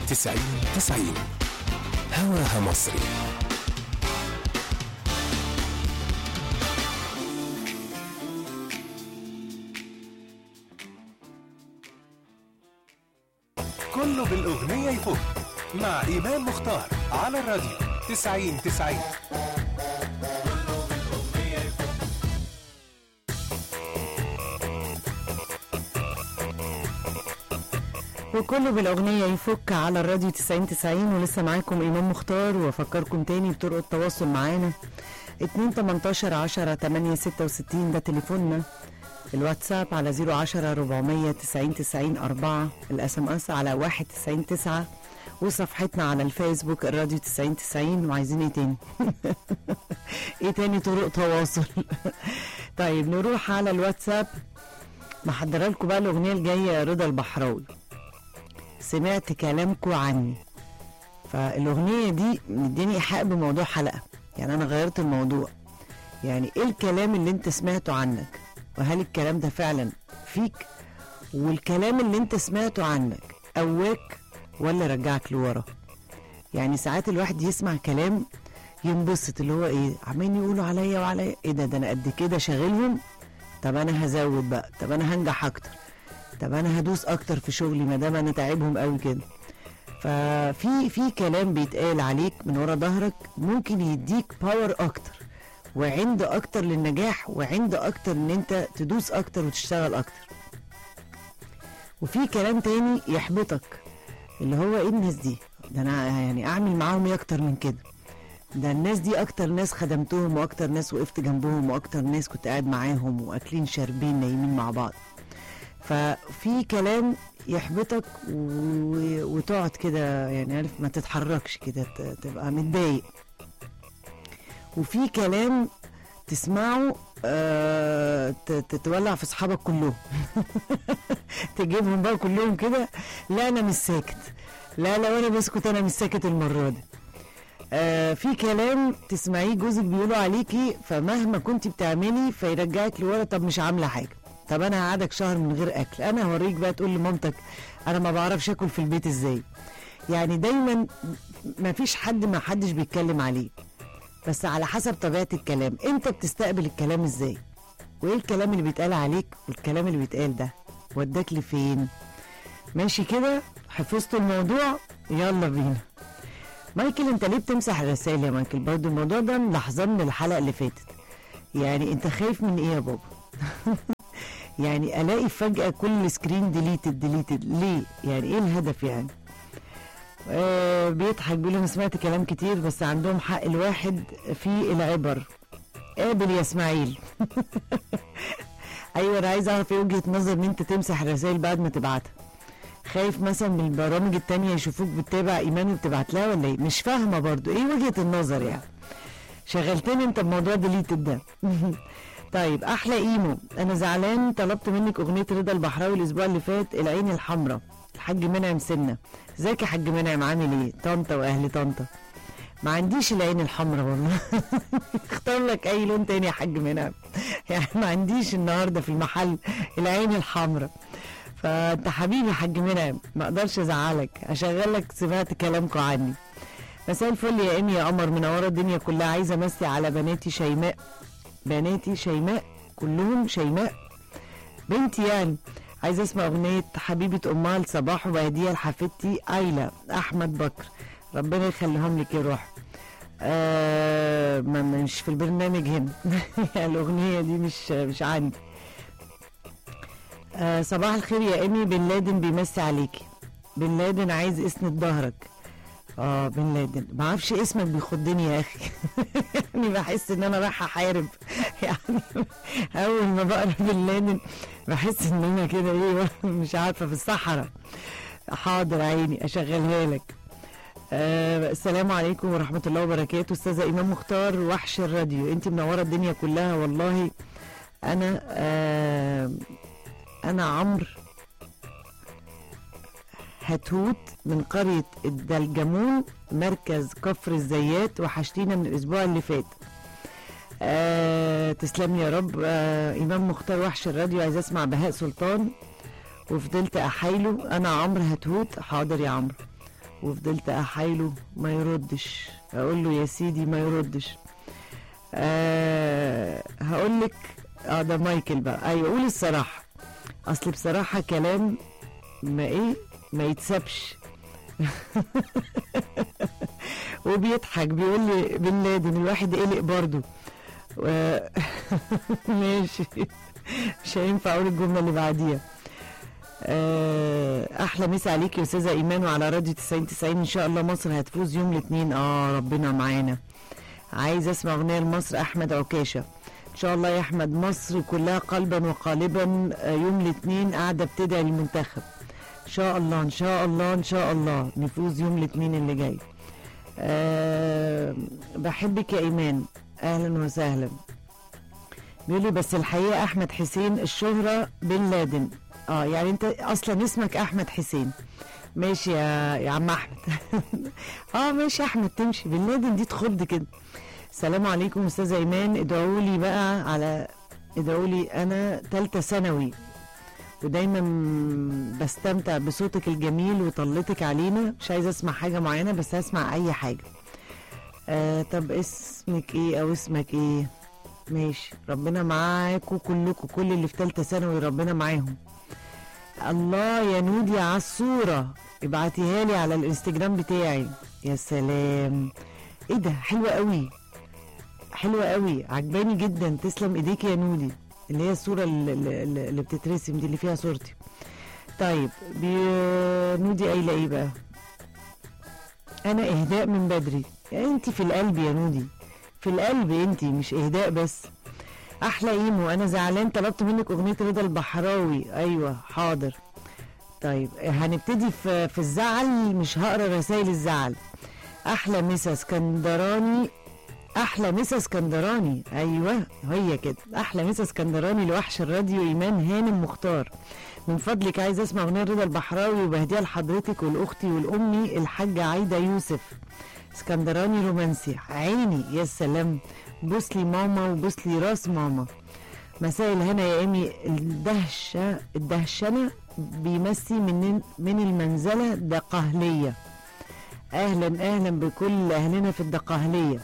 90 90 هواها مصري كله بالأغنية يفوت مع إيمان مختار على الراديو 90 90 وكله بالأغنية يفك على الراديو 90 90 ولسه معاكم إمام مختار وأفكركم تاني بطرق التواصل معانا 2 18 10 8 66 ده تليفوننا الواتساب على 010 400 90 90 4 الاس ام اس على 1 90 9 وصفحتنا على الفيسبوك الراديو 90 90 وعايزين ايه تاني؟ ايه تاني طرق تواصل؟ طيب نروح على الواتساب محضره لكم بقى الاغنيه الجايه رضا البحراوي سمعت كلامكم عني فالاغنيه دي مديني ايحاء بموضوع حلقه يعني انا غيرت الموضوع يعني ايه الكلام اللي انت سمعته عنك وهل الكلام ده فعلا فيك والكلام اللي انت سمعته عنك قواك ولا رجعك لورا يعني ساعات الواحد يسمع كلام ينبسط اللي هو ايه عمالين يقولوا عليا وعليا ايه ده ده انا قد كده شاغلهم طب انا هزود بقى طب انا هنجح اكتر طب انا هدوس اكتر في شغلي ما دام انا تعبهم قوي كده ففي في كلام بيتقال عليك من ورا ظهرك ممكن يديك باور اكتر وعند اكتر للنجاح وعند اكتر ان انت تدوس اكتر وتشتغل اكتر وفي كلام تاني يحبطك اللي هو ايه الناس دي ده انا يعني اعمل معاهم ايه اكتر من كده ده الناس دي اكتر ناس خدمتهم واكتر ناس وقفت جنبهم واكتر ناس كنت قاعد معاهم واكلين شاربين نايمين مع بعض ففي كلام يحبطك و... وتقعد كده يعني عارف ما تتحركش كده ت- تبقى متضايق وفي كلام تسمعه آه ت- تتولع في اصحابك كلهم تجيبهم بقى كلهم كده لا انا مش ساكت لا لو انا بسكت انا مش ساكت المره دي آه في كلام تسمعيه جوزك بيقولوا عليكي فمهما كنت بتعملي فيرجعك لورا طب مش عامله حاجه طب انا هقعدك شهر من غير اكل انا هوريك بقى تقول لمامتك انا ما بعرفش اكل في البيت ازاي يعني دايما ما فيش حد ما حدش بيتكلم عليه بس على حسب طبيعه الكلام انت بتستقبل الكلام ازاي وايه الكلام اللي بيتقال عليك والكلام اللي بيتقال ده وداك لفين ماشي كده حفظتوا الموضوع يلا بينا مايكل انت ليه بتمسح الرسائل يا مايكل برضو الموضوع ده ملاحظاه من الحلقه اللي فاتت يعني انت خايف من ايه يا بابا يعني الاقي فجاه كل سكرين ديليتد ديليتد ليه يعني ايه الهدف يعني آه بيضحك بيقول انا سمعت كلام كتير بس عندهم حق الواحد في العبر قابل يا اسماعيل ايوه انا عايز اعرف ايه وجهه نظر ان انت تمسح الرسائل بعد ما تبعتها خايف مثلا من البرامج التانية يشوفوك بتتابع ايمان وبتبعت لها ولا ايه مش فاهمه برضو ايه وجهه النظر يعني شغلتني انت بموضوع ديليتد ده طيب احلى ايمو انا زعلان طلبت منك اغنيه رضا البحراوي الاسبوع اللي فات العين الحمراء الحاج منعم سنه ازيك يا حاج منعم عامل ايه طنطا واهل طنطا ما عنديش العين الحمراء والله اختار لك اي لون تاني يا حاج منعم يعني ما عنديش النهارده في المحل العين الحمراء فانت حبيبي يا حاج منعم ما اقدرش ازعلك اشغل لك سمعت كلامكم عني مساء الفل يا امي يا قمر منوره الدنيا كلها عايزه امسي على بناتي شيماء بناتي شيماء كلهم شيماء بنتي يعني عايزه اسمع اغنيه حبيبه امها لصباح وهديه لحفيدتي ايلا احمد بكر ربنا يخليهم لك يا روح آه ما مش في البرنامج هنا الاغنيه دي مش مش عندي آه صباح الخير يا امي بن لادن بيمسي عليكي بن لادن عايز اسند ظهرك اه بن لادن ما اعرفش اسمك بيخضني يا اخي يعني بحس ان انا رايحه احارب يعني اول ما بقرا بن لادن بحس ان انا كده ايه مش عارفه في الصحراء حاضر عيني اشغلها لك آه السلام عليكم ورحمه الله وبركاته استاذه ايمان مختار وحش الراديو انت منوره الدنيا كلها والله انا آه انا عمرو هتوت من قرية الدلجمون مركز كفر الزيات وحشتينا من الأسبوع اللي فات آه تسلم يا رب آه إمام مختار وحش الراديو عايز أسمع بهاء سلطان وفضلت أحايله أنا عمرو هتوت حاضر يا عمرو وفضلت احايله ما يردش اقول له يا سيدي ما يردش أه هقول لك اه ده مايكل بقى ايوه قول الصراحه اصل بصراحه كلام ما ايه ما يتسابش وبيضحك بيقول لي بن لادن الواحد قلق برضه و... ماشي مش هينفع اقول الجمله اللي بعديها آه، احلى مسا عليك يا استاذه ايمان وعلى راديو 90 90 ان شاء الله مصر هتفوز يوم الاثنين اه ربنا معانا عايز اسمع اغنيه لمصر احمد عكاشه ان شاء الله يا احمد مصر كلها قلبا وقالبا آه، يوم الاثنين قاعده بتدعي المنتخب ان شاء الله ان شاء الله ان شاء الله نفوز يوم الاثنين اللي جاي أه بحبك يا ايمان اهلا وسهلا بيقول لي بس الحقيقه احمد حسين الشهره بن لادن اه يعني انت اصلا اسمك احمد حسين ماشي يا يا عم احمد اه ماشي يا احمد تمشي بن لادن دي تخض كده السلام عليكم استاذه ايمان ادعوا لي بقى على ادعوا لي انا ثالثه ثانوي ودايما بستمتع بصوتك الجميل وطلتك علينا مش عايزه اسمع حاجه معينه بس هسمع اي حاجه آه طب اسمك ايه او اسمك ايه ماشي ربنا معاكم كلكم كل اللي في ثالثه ثانوي ربنا معاهم الله يا نودي على الصوره ابعتيها لي على الانستجرام بتاعي يا سلام ايه ده حلوه قوي حلوه قوي عجباني جدا تسلم ايديك يا نودي اللي هي الصوره اللي, اللي اللي بتترسم دي اللي فيها صورتي طيب بي- نودي قايله ايه بقى انا اهداء من بدري يعني انت في القلب يا نودي في القلب انت مش اهداء بس احلى ايمو انا زعلان طلبت منك اغنيه رضا البحراوي ايوه حاضر طيب هنبتدي في في الزعل مش هقرا رسائل الزعل احلى مسا اسكندراني احلى مسا اسكندراني ايوه هي كده احلى مسا اسكندراني لوحش الراديو ايمان هانم مختار من فضلك عايز اسمع اغنيه رضا البحراوي وبهديها لحضرتك ولاختي والامي الحاجه عايده يوسف اسكندراني رومانسي عيني يا سلام بوسلي ماما وبوسلي راس ماما مساء الهنا يا ايمي الدهشه الدهشنه بيمسي من من المنزله دقهليه اهلا اهلا بكل اهلنا في الدقهليه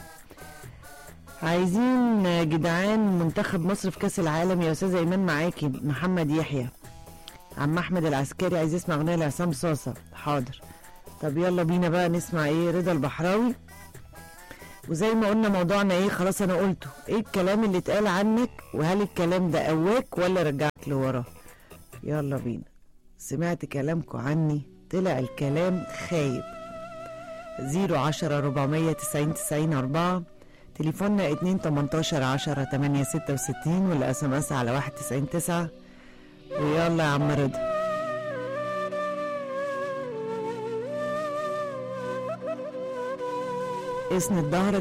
عايزين جدعان منتخب مصر في كاس العالم يا استاذه ايمان معاكي محمد يحيى عم احمد العسكري عايز يسمع اغنيه لعصام صاصه حاضر طب يلا بينا بقى نسمع ايه رضا البحراوي وزي ما قلنا موضوعنا ايه خلاص انا قلته ايه الكلام اللي اتقال عنك وهل الكلام ده قواك ولا رجعك لورا يلا بينا سمعت كلامكم عني طلع الكلام خايب زيرو عشرة ربعمية تسعين تسعين أربعة تليفوننا اتنين تمنتاشر عشرة تمانية ستة وستين ولا اس ام اس على واحد تسعين تسعة ويلا يا عم رضا اسند ظهرك